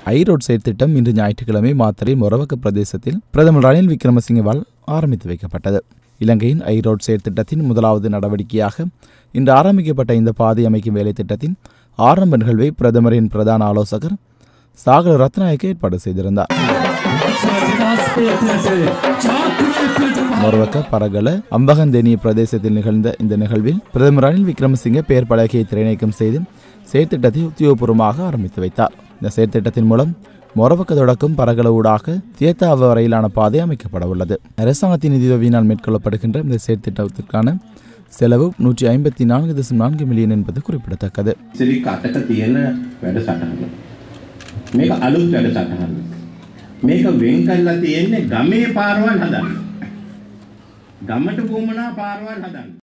ஐரோட் செயற்திட்டம் இன்று ஞாயிற்றுக்கிழமை மாத்தறை மொரவக்க பிரதேசத்தில் பிரதமர் ரணில் விக்ரமசிங்கவால் ஆரம்பித்து வைக்கப்பட்டது இலங்கையின் ஐரோட் செயற்திட்டத்தின் முதலாவது நடவடிக்கையாக இன்று ஆரம்பிக்கப்பட்ட இந்த பாதை அமைக்கும் வேலை திட்டத்தின் ஆரம்ப நிகழ்வை பிரதமரின் பிரதான ஆலோசகர் சாகர ரத்நாயக்க ஏற்பாடு செய்திருந்தார் மொரவக்க பரகல அம்பகந்தேனிய பிரதேசத்தில் நிகழ்ந்த இந்த நிகழ்வில் பிரதமர் ரணில் விக்ரமசிங்கே பெயர் பலகையை திரைநீக்கம் செய்து செயற்திட்டத்தை உத்தியோகபூர்வமாக ஆரம்பித்து வைத்தார் இந்த செயற்திட்டத்தின் மூலம் மொரவக்க தொடக்கம் பரகல ஊடாக தியத்தாவ வரையிலான பாதை அமைக்கப்பட உள்ளது அரசாங்கத்தின் நிதியுதவியினால் மேற்கொள்ளப்படுகின்ற இந்த செயற்திட்டத்திற்கான செலவு நூற்றி ஐம்பத்தி நான்கு தசம் நான்கு மில்லியன் என்பது குறிப்பிடத்தக்கது සිරික් අටක තියෙන වැඩසටහන. මේක අලුත් වැඩසටහන. මේක වෙන් කරලා තියෙන්නේ ගමේ පාරවල් හදන්න. ගමට වුමනා පාරවල් හදන්න.